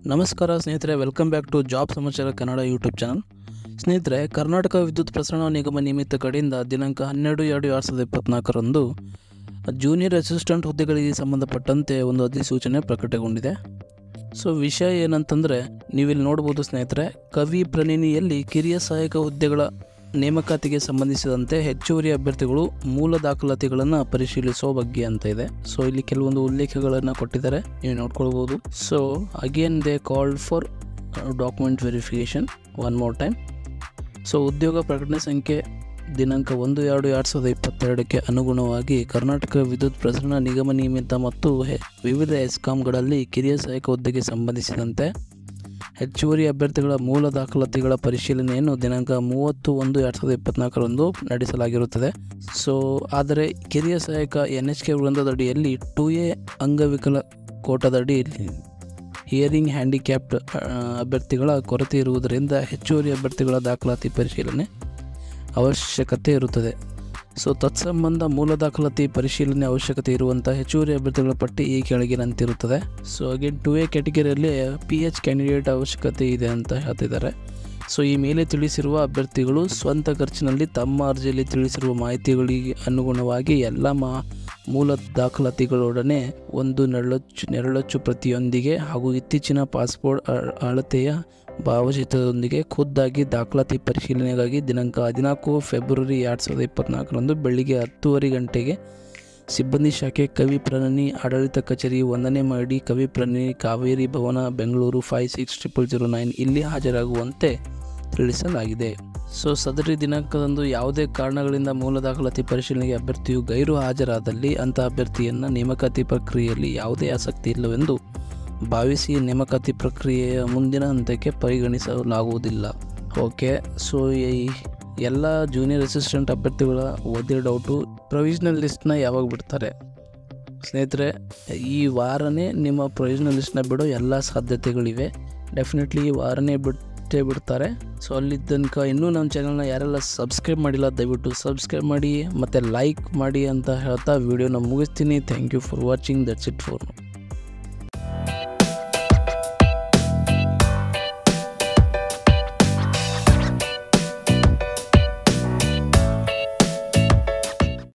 ನಮಸ್ಕಾರ ಸ್ನೇಹಿತರೆ welcome back to job ಸಮಾಚಾರ ಕನ್ನಡ ಯೂಟ್ಯೂಬ್ ಚಾನಲ್ ಸ್ನೇಹಿತರೆ ಕರ್ನಾಟಕ ವಿದ್ಯುತ್ ಪ್ರಸರಣ ನಿಗಮ ನಿಯಮಿತ ಕಡೆಯಿಂದ ದಿನಾಂಕ ಹನ್ನೆರಡು ಎರಡು ಎರಡು ಸಾವಿರದ ಇಪ್ಪತ್ತ್ನಾಲ್ಕರಂದು ಜೂನಿಯರ್ ಅಸಿಸ್ಟೆಂಟ್ ಹುದ್ದೆಗಳಿಗೆ ಸಂಬಂಧಪಟ್ಟಂತೆ ಒಂದು ಅಧಿಸೂಚನೆ ಪ್ರಕಟಗೊಂಡಿದೆ ಸೊ ವಿಷಯ ಏನಂತಂದರೆ ನೀವಿಲ್ಲಿ ನೋಡ್ಬೋದು ಸ್ನೇಹಿತರೆ ಕವಿ ಪ್ರಣಿನಿಯಲ್ಲಿ ಕಿರಿಯ ಸಹಾಯಕ ಹುದ್ದೆಗಳ ನೇಮಕಾತಿಗೆ ಸಂಬಂಧಿಸಿದಂತೆ ಹೆಚ್ಚುವರಿ ಅಭ್ಯರ್ಥಿಗಳು ಮೂಲ ದಾಖಲಾತಿಗಳನ್ನು ಪರಿಶೀಲಿಸುವ ಬಗ್ಗೆ ಅಂತ ಇದೆ ಸೊ ಇಲ್ಲಿ ಕೆಲವೊಂದು ಉಲ್ಲೇಖಗಳನ್ನು ಕೊಟ್ಟಿದ್ದಾರೆ ನೀವು ನೋಡ್ಕೊಳ್ಬೋದು so again they called for document verification one more time so ಉದ್ಯೋಗ ಪ್ರಕಟಣೆ ಸಂಖ್ಯೆ ದಿನಾಂಕ ಒಂದು ಎರಡು ಎರಡು ಸಾವಿರದ ಇಪ್ಪತ್ತೆರಡಕ್ಕೆ ಅನುಗುಣವಾಗಿ ಕರ್ನಾಟಕ ವಿದ್ಯುತ್ ಪ್ರಸರಣ ನಿಗಮ ನಿಯಮಿತ ಮತ್ತು ಹೆ- ವಿವಿಧ ಎಸ್ಕಾಂಗಳಲ್ಲಿ ಕಿರಿಯ ಸಹಾಯಕ ಹುದ್ದೆಗೆ ಸಂಬಂಧಿಸಿದಂತೆ ಹೆಚ್ಚುವರಿ ಅಭ್ಯರ್ಥಿಗಳ ಮೂಲ ದಾಖಲಾತಿಗಳ ಪರಿಶೀಲನೆಯನ್ನು ದಿನಾಂಕ ಮೂವತ್ತು ಒಂದು ಎರಡು ಸಾವಿರದ ಇಪ್ಪತ್ನಾಲ್ಕರಂದು ನಡೆಸಲಾಗಿರುತ್ತದೆ ಸೊ ಆದರೆ ಕಿರಿಯ ಸಹಾಯಕ ಎನ್ ಎಚ್ ಕೆ ವೃಂದದಡಿಯಲ್ಲಿ ಟು ಎ ಅಂಗವಿಕಲ ಕೋಟದಡಿ ಹಿಯರಿಂಗ್ ಹ್ಯಾಂಡಿಕ್ಯಾಪ್ಡ್ ಅಭ್ಯರ್ಥಿಗಳ ಕೊರತೆ ಇರುವುದರಿಂದ ಹೆಚ್ಚುವರಿ ಅಭ್ಯರ್ಥಿಗಳ ದಾಖಲಾತಿ ಪರಿಶೀಲನೆ ಅವಶ್ಯಕತೆ ಇರುತ್ತದೆ ಸೊ ತತ್ಸಂಬಂಧ ಮೂಲ ದಾಖಲಾತಿ ಪರಿಶೀಲನೆ ಅವಶ್ಯಕತೆ ಇರುವಂಥ ಹೆಚ್ಚುವರಿ ಅಭ್ಯರ್ಥಿಗಳ ಪಟ್ಟಿ ಈ ಕೆಳಗಿನಂತಿರುತ್ತದೆ ಸೊ ಅಗೇನ್ ಟು ಎ ಕ್ಯಾಟಗರಿಯಲ್ಲಿ ಪಿ ಎಚ್ ಕ್ಯಾಂಡಿಡೇಟ್ ಅವಶ್ಯಕತೆ ಇದೆ ಅಂತ ಹೇಳ್ತಿದ್ದಾರೆ ಸೊ ಈ ಮೇಲೆ ತಿಳಿಸಿರುವ ಅಭ್ಯರ್ಥಿಗಳು ಸ್ವಂತ ಖರ್ಚಿನಲ್ಲಿ ತಮ್ಮ ಅರ್ಜಿಯಲ್ಲಿ ತಿಳಿಸಿರುವ ಮಾಹಿತಿಗಳಿಗೆ ಅನುಗುಣವಾಗಿ ಎಲ್ಲ ಮಾ ಮೂಲ ದಾಖಲಾತಿಗಳೊಡನೆ ಒಂದು ನೆರಳಚ್ಚು ನೆರಳಚ್ಚು ಪ್ರತಿಯೊಂದಿಗೆ ಹಾಗೂ ಇತ್ತೀಚಿನ ಪಾಸ್ಪೋರ್ಟ್ ಅ- ಅಳತೆಯ ಭಾವಚಿತ್ರದೊಂದಿಗೆ ಖುದ್ದಾಗಿ ದಾಖಲಾತಿ ಪರಿಶೀಲನೆಗಾಗಿ ದಿನಾಂಕ ಹದಿನಾಲ್ಕು ಫೆಬ್ರವರಿ ಎರಡು ಸಾವಿರದ ಇಪ್ಪತ್ತ್ನಾಲ್ಕರಂದು ಬೆಳಿಗ್ಗೆ ಹತ್ತುವರೆ ಗಂಟೆಗೆ ಸಿಬ್ಬಂದಿ ಶಾಖೆ ಕವಿ ಪ್ರಣನಿ ಆಡಳಿತ ಕಚೇರಿ ಒಂದನೇ ಮಾಡಿ ಕವಿ ಪ್ರಣನಿ Kaveri Bhavan Bengaluru five six triple zero nine ಇಲ್ಲಿ ಹಾಜರಾಗುವಂತೆ ತಿಳಿಸಲಾಗಿದೆ ಸೊ ಸದರಿ ದಿನಾಂಕದಂದು ಯಾವುದೇ ಕಾರಣಗಳಿಂದ ಮೂಲ ದಾಖಲಾತಿ ಪರಿಶೀಲನೆಗೆ ಅಭ್ಯರ್ಥಿಯು ಗೈರು ಹಾಜರಾದಲ್ಲಿ ಅಂಥ ಅಭ್ಯರ್ಥಿಯನ್ನು ನೇಮಕಾತಿ ಪ್ರಕ್ರಿಯೆಯಲ್ಲಿ ಯಾವುದೇ ಆಸಕ್ತಿ ಇಲ್ಲವೆಂದು ಭಾವಿಸಿ ನೇಮಕಾತಿ ಪ್ರಕ್ರಿಯೆಯ ಮುಂದಿನ ಹಂತಕ್ಕೆ ಪರಿಗಣಿಸಲಾಗುವುದಿಲ್ಲ ಓಕೆ ಸೊ ಈ ಎಲ್ಲ ಜೂನಿಯರ್ ಅಸಿಸ್ಟೆಂಟ್ ಅಭ್ಯರ್ಥಿಗಳ ಓದಿರೋ ಡೌಟು ಪ್ರೊವಿಷನಲ್ ಲಿಸ್ಟ್ನ ಯಾವಾಗ ಬಿಡ್ತಾರೆ ಸ್ನೇಹಿತರೆ ಈ ವಾರನೇ ನಿಮ್ಮ ಪ್ರೊವಿಷನಲ್ ಲಿಸ್ಟ್ನ ಬಿಡೋ ಎಲ್ಲ ಸಾಧ್ಯತೆಗಳಿವೆ ಡೆಫಿನೆಟ್ಲಿ ಈ ವಾರನೇ ಬಿಟ್ಟೇ ಬಿಡ್ತಾರೆ ಸೊ ಅಲ್ಲಿ ತನಕ ಇನ್ನೂ ನಮ್ಮ ಚಾನಲ್ನ ಯಾರೆಲ್ಲ ಸಬ್ಸ್ಕ್ರೈಬ್ ಮಾಡಿಲ್ಲ ದಯವಿಟ್ಟು ಸಬ್ಸ್ಕ್ರೈಬ್ ಮಾಡಿ ಮತ್ತು ಲೈಕ್ ಮಾಡಿ ಅಂತ ಹೇಳ್ತಾ ವಿಡಿಯೋನ ಮುಗಿಸ್ತೀನಿ thank you for watching that's it for